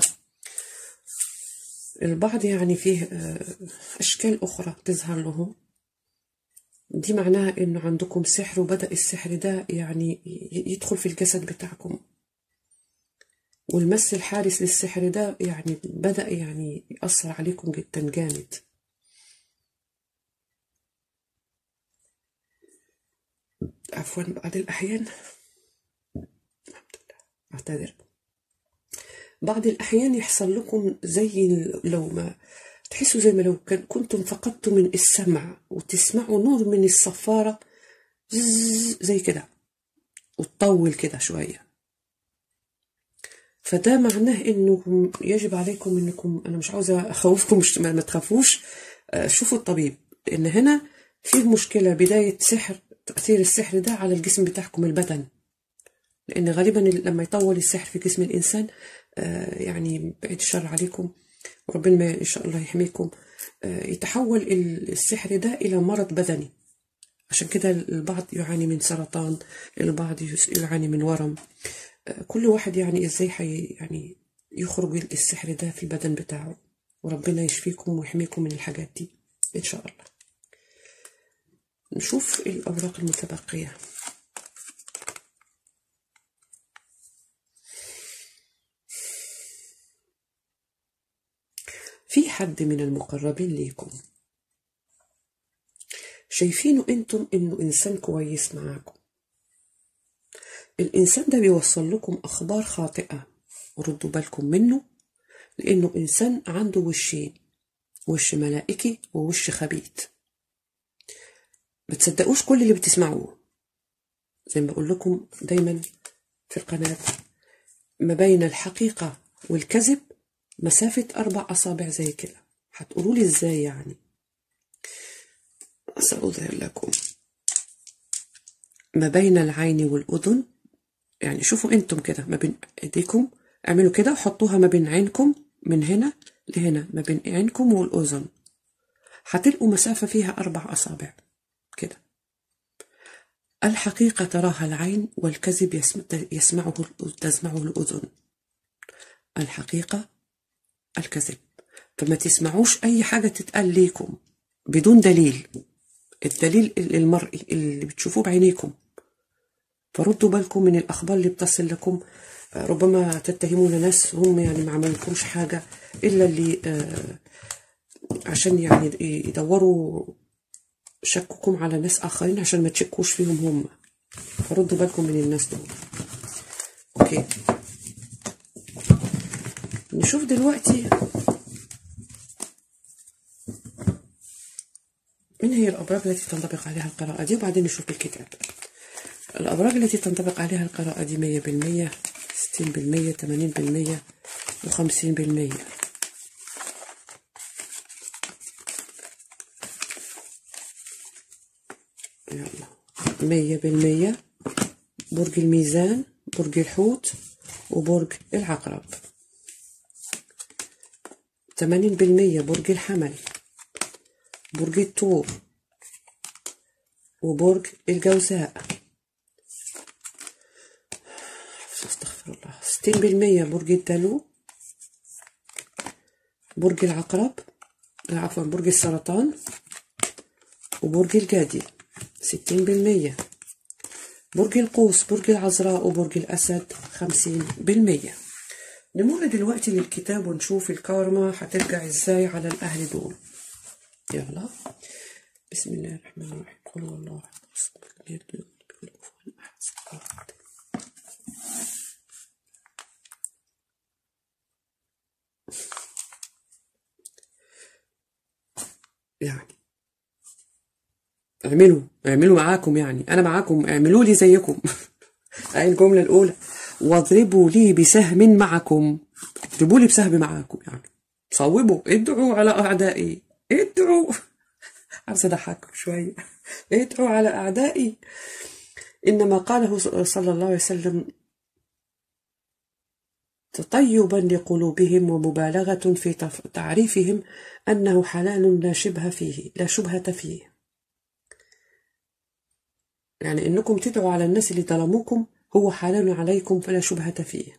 [SPEAKER 1] البعض يعني فيه اشكال اخرى تظهر لهم دي معناها انه عندكم سحر وبدا السحر ده يعني يدخل في الجسد بتاعكم والمس الحارس للسحر ده يعني بدا يعني ياثر عليكم جدا جامد عفوا بعض الاحيان الحمد لله اعتذر بعض الاحيان يحصل لكم زي لو ما تحسوا زي ما لو كنتم فقدتم من السمع وتسمعوا نور من الصفارة زي كده وتطول كده شوية فده معناه انه يجب عليكم انكم انا مش عاوزة اخوفكم مش ما تخافوش شوفوا الطبيب لان هنا فيه مشكلة بداية سحر تأثير السحر ده على الجسم بتاعكم البدن لان غالبا لما يطول السحر في جسم الانسان يعني بعيد الشر عليكم وربنا إن شاء الله يحميكم يتحول السحر ده إلى مرض بدني عشان كده البعض يعاني من سرطان البعض يعاني من ورم كل واحد يعني ازاي حي يعني يخرج السحر ده في البدن بتاعه وربنا يشفيكم ويحميكم من الحاجات دي ان شاء الله نشوف الاوراق المتبقيه في حد من المقربين ليكم شايفينه انتم انه انسان كويس معاكم الانسان ده بيوصل لكم اخبار خاطئه وردوا بالكم منه لانه انسان عنده وشين وش ملائكي ووش خبيث ما تصدقوش كل اللي بتسمعوه زي ما بقول لكم دايما في القناه ما بين الحقيقه والكذب مسافة أربع أصابع زي كده هتقولوا لي إزاي يعني سأظهر لكم ما بين العين والأذن يعني شوفوا أنتم كده ما بين إيديكم اعملوا كده وحطوها ما بين عينكم من هنا لهنا ما بين عينكم والأذن هتلقوا مسافة فيها أربع أصابع كده الحقيقة تراها العين والكذب يسمعه تسمعه الأذن الحقيقة الكذب فما تسمعوش أي حاجة تتقال ليكم بدون دليل الدليل المرئي اللي بتشوفوه بعينيكم فردوا بالكم من الأخبار اللي بتصل لكم ربما تتهمون ناس هم يعني ما عملكمش حاجة إلا اللي آه عشان يعني يدوروا شككم على ناس آخرين عشان ما تشكوش فيهم هم فردوا بالكم من الناس دول أوكي نشوف دلوقتي من هي الأبراج التي تنطبق عليها القراءة دي وبعدين نشوف بالكتاب الأبراج التي تنطبق عليها القراءة دي مية بالمية ستين بالمية تمانين بالمية وخمسين بالمية يلا مية بالمية برج الميزان برج الحوت وبرج العقرب تمانين بالمية برج الحمل برج الثور وبرج الجوزاء استغفر الله ستين بالمية برج الدلو برج العقرب عفوا برج السرطان وبرج الجدي ستين بالمية برج القوس برج العذراء وبرج الأسد خمسين بالمية نمر دلوقتي للكتاب ونشوف الكارما هترجع ازاي على الأهل دول يلا بسم الله الرحمن الرحيم قل هو الله احد الصمد لم يلد ولم يولد ولم يكن له كفوا احد صدق الله العظيم. يعني اعملوا اعملوا معاكم يعني انا معاكم اعملوا لي زيكم هاي الجمله الاولى واضربوا لي بسهم معكم اضربوا لي بسهم معاكم يعني صوبوا ادعوا على اعدائي ادعوا عايز اضحككم شويه ادعوا على اعدائي انما قاله صلى الله عليه وسلم تطيبا لقلوبهم ومبالغة في تف- تعريفهم أنه حلال لا شبه فيه لا شبهة فيه يعني إنكم تدعوا على الناس اللي ظلموكم هو حلال عليكم فلا شبهة فيه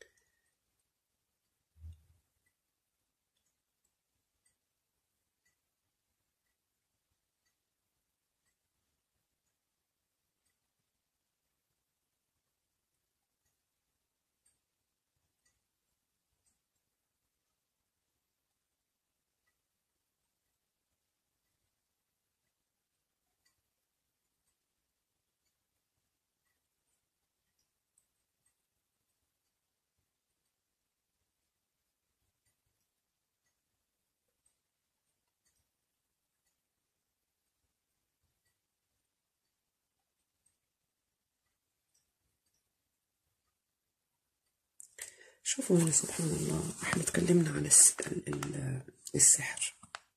[SPEAKER 1] شوفوا هنا سبحان الله احنا تكلمنا عن الس- ال- ال- السحر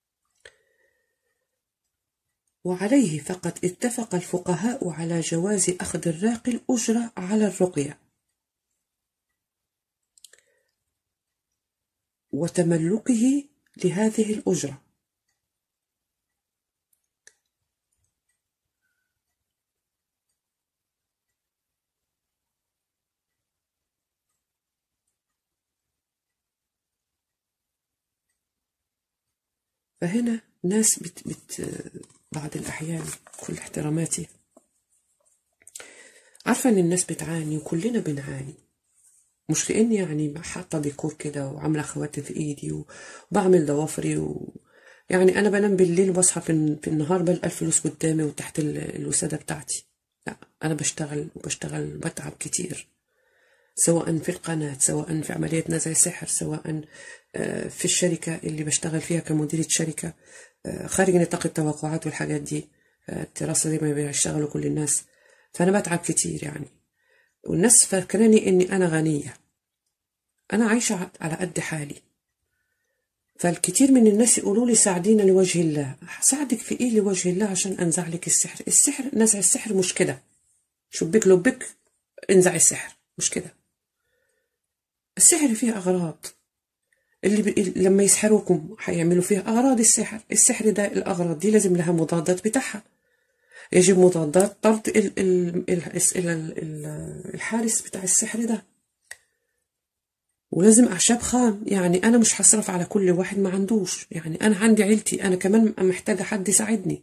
[SPEAKER 1] وعليه فقد اتفق الفقهاء على جواز أخذ الراقي الأجرة على الرقية وتملكه لهذه الأجرة فهنا ناس بت بت بعض الأحيان كل احتراماتي عارفة إن الناس بتعاني وكلنا بنعاني مش لاني يعني حاطه ديكور كده وعامله خواتم في ايدي وبعمل ضوافري و... يعني انا بنام بالليل وبصحى في, في النهار بلقى الفلوس قدامي وتحت ال- الوساده بتاعتي لا انا بشتغل وبشتغل وبتعب كتير سواء في القناة سواء في عملية نزع سحر سواء آه، في الشركة اللي بشتغل فيها كمديرة شركة آه، خارج نطاق التوقعات والحاجات دي آه، الدراسة زي ما بيشتغلوا كل الناس فأنا بتعب كتير يعني والناس فاكراني إني أنا غنية أنا عايشة ع- على قد حالي فالكتير من الناس يقولوا لي ساعدينا لوجه الله ساعدك في ايه لوجه الله عشان انزع لك السحر السحر نزع السحر مش كده شبك لبك انزع السحر مش كده السحر فيه اغراض اللي ب... لما يسحروكم هيعملوا فيها اغراض السحر السحر ده الاغراض دي لازم لها مضادات بتاعها يجب مضادات طرد ال... ال... ال... ال... ال... الحارس بتاع السحر ده ولازم أعشاب خام يعني أنا مش هصرف على كل واحد ما عندوش يعني أنا عندي عيلتي أنا كمان محتاجة حد يساعدني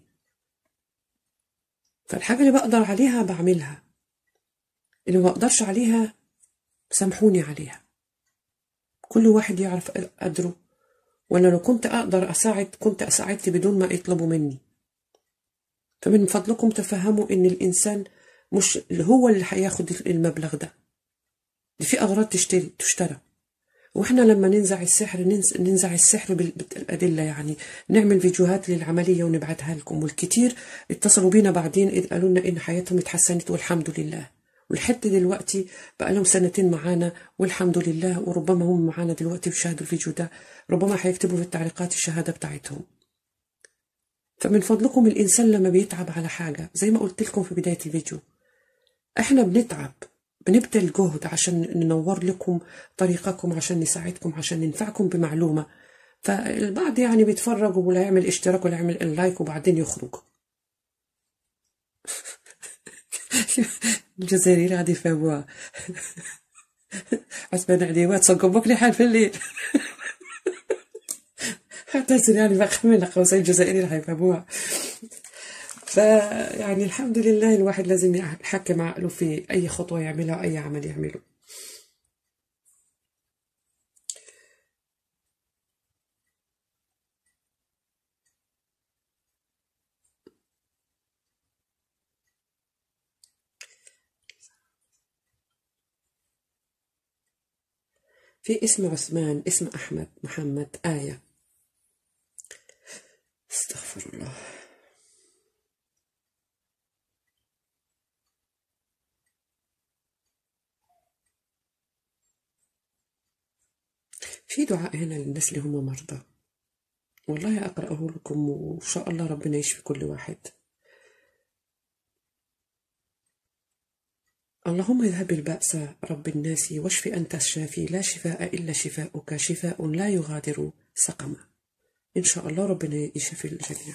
[SPEAKER 1] فالحاجة اللي بقدر عليها بعملها اللي ما بقدرش عليها سامحوني عليها كل واحد يعرف قدره وأنا لو كنت أقدر أساعد كنت أساعدت بدون ما يطلبوا مني فمن فضلكم تفهموا إن الإنسان مش اللي هو اللي هياخد المبلغ ده دي في أغراض تشتري تشترى واحنا لما ننزع السحر ننز- ننزع السحر بال- بالادله يعني نعمل فيديوهات للعمليه ونبعتها لكم والكتير اتصلوا بينا بعدين إذ قالوا لنا ان حياتهم اتحسنت والحمد لله ولحد دلوقتي بقى لهم سنتين معانا والحمد لله وربما هم معانا دلوقتي بيشاهدوا الفيديو ده ربما هيكتبوا في التعليقات الشهاده بتاعتهم فمن فضلكم الانسان لما بيتعب على حاجه زي ما قلت لكم في بدايه الفيديو احنا بنتعب بنبذل جهد عشان ننور لكم طريقكم عشان نساعدكم عشان ننفعكم بمعلومة فالبعض يعني بيتفرج ولا يعمل اشتراك ولا يعمل اللايك وبعدين يخرج الجزائريين غادي يفهموها عثمان عليوات صقبوك لي حال في الليل حتى يعني بقى من قوسين الجزائريين حيفهموها فيعني الحمد لله الواحد لازم يحكم عقله في أي خطوة يعملها أو أي عمل يعمله في اسم عثمان اسم أحمد محمد آية استغفر الله في دعاء هنا للناس اللي هم مرضى والله أقرأه لكم وإن شاء الله ربنا يشفي كل واحد اللهم اذهب البأس رب الناس واشف أنت الشافي لا شفاء إلا شفاؤك شفاء لا يغادر سقما إن شاء الله ربنا يشفي الجميع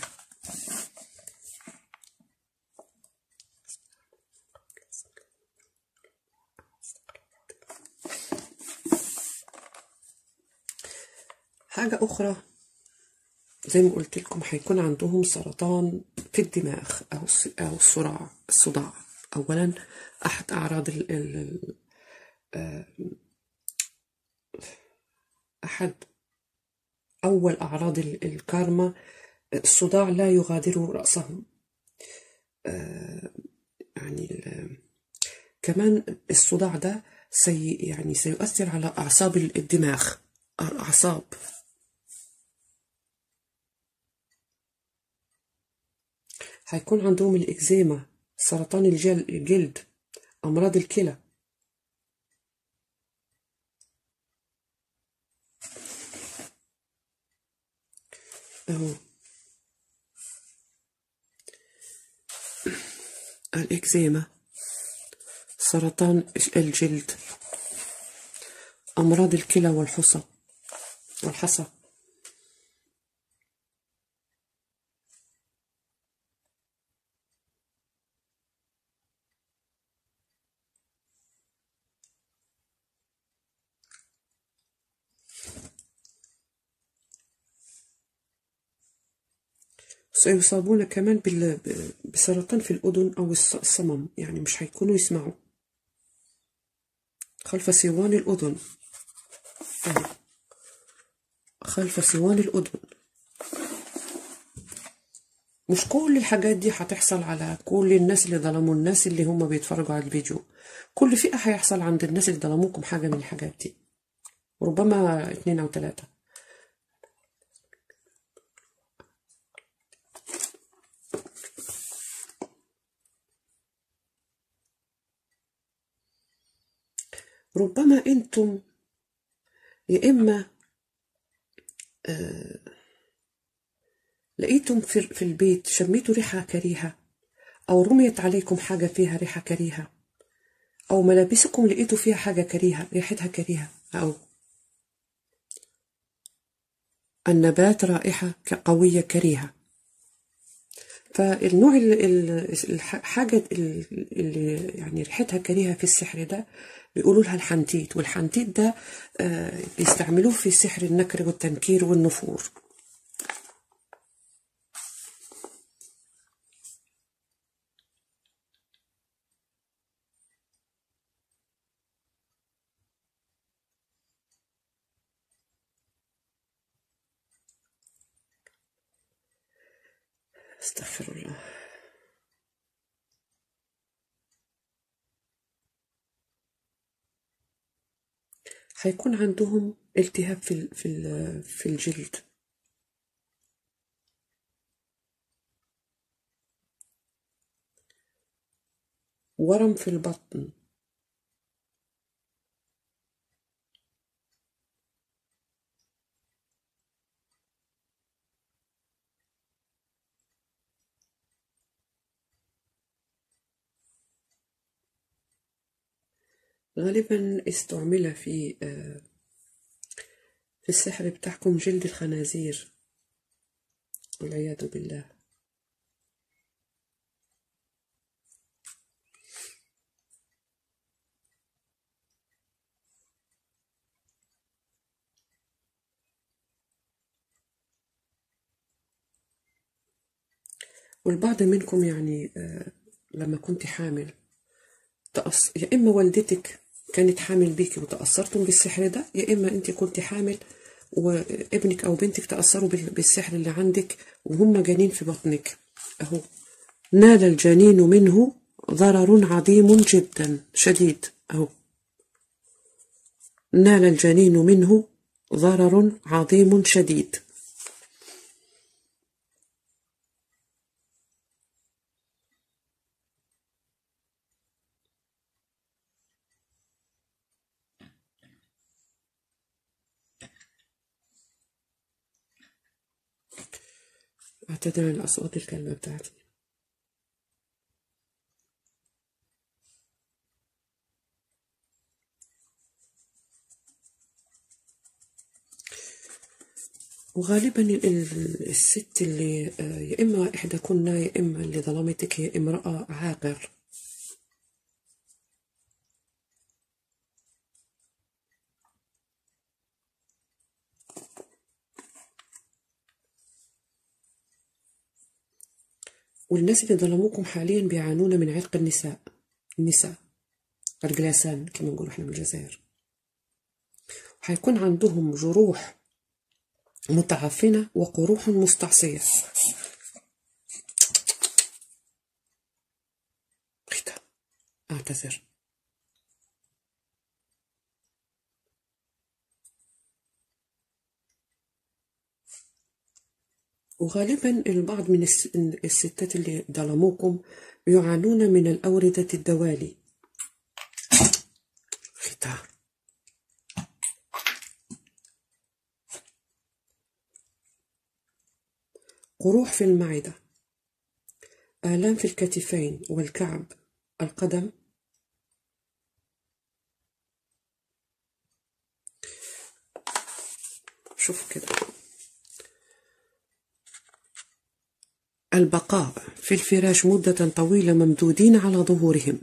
[SPEAKER 1] حاجة أخرى زي ما قلت لكم هيكون عندهم سرطان في الدماغ أو الص- أو الصراع الصداع أولا أحد أعراض ال ال آه، أحد أول أعراض ال- الكارما الصداع لا يغادر رأسهم يعني ال- كمان الصداع ده سي يعني سيؤثر على أعصاب الدماغ الأعصاب هيكون عندهم الإكزيما سرطان الجل- الجلد أمراض الكلى أهو الإكزيما سرطان الجلد أمراض الكلى والحصى والحصى سيصابون كمان بال- ب- بسرطان في الأذن أو الص- الصمم يعني مش هيكونوا يسمعوا خلف سوان الأذن أهو. خلف سوان الأذن مش كل الحاجات دي هتحصل على كل الناس اللي ظلموا الناس اللي هم بيتفرجوا على الفيديو كل فئة هيحصل عند الناس اللي ظلموكم حاجة من الحاجات دي ربما اتنين أو تلاتة ربما انتم يا اما لقيتم في في البيت شميتوا ريحه كريهه او رميت عليكم حاجه فيها ريحه كريهه او ملابسكم لقيتوا فيها حاجه كريهه ريحتها كريهه او النبات رائحه قويه كريهه فالنوع ال- ال- الحاجة ال- اللي يعني ريحتها كريهة في السحر ده بيقولوا لها الحنتيت والحنتيت ده آه، بيستعملوه في سحر النكر والتنكير والنفور استغفر الله هيكون عندهم التهاب في ال- في ال- في الجلد ورم في البطن غالبا استعمل في آه، في السحر بتاعكم جلد الخنازير والعياذ بالله والبعض منكم يعني آه، لما كنت حامل تأص... يا إما والدتك كانت حامل بيكي وتأثرتم بالسحر ده يا إما أنت كنت حامل وابنك أو بنتك تأثروا بال- بالسحر اللي عندك وهم جانين في بطنك أهو نال الجنين منه ضرر عظيم جدا شديد أهو نال الجنين منه ضرر عظيم شديد اعتذر عن أصوات الكلمة بتاعتي وغالبا الست اللي آه، يا إما إحدى كنا يا إما اللي ظلمتك هي امرأة عاقر والناس اللي ظلموكم حاليا بيعانون من عرق النساء النساء الجلاسان كما نقول احنا بالجزائر وحيكون عندهم جروح متعفنة وقروح مستعصية أعتذر وغالبا البعض من الستات اللي ظلموكم يعانون من الأوردة الدوالي ختار قروح في المعدة آلام في الكتفين والكعب القدم شوف كده البقاء في الفراش مدة طويلة ممدودين على ظهورهم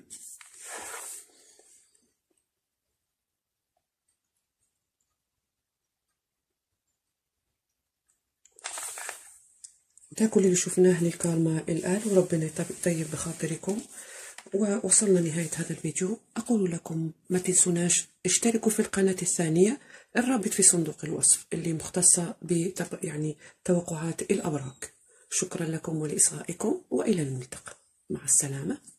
[SPEAKER 1] ده كل اللي شفناه للكارما الآن وربنا يطيب بخاطركم ووصلنا نهاية هذا الفيديو أقول لكم ما تنسوناش اشتركوا في القناة الثانية الرابط في صندوق الوصف اللي مختصة ب يعني توقعات الأبراج شكرا لكم ولإصغائكم وإلى الملتقى مع السلامة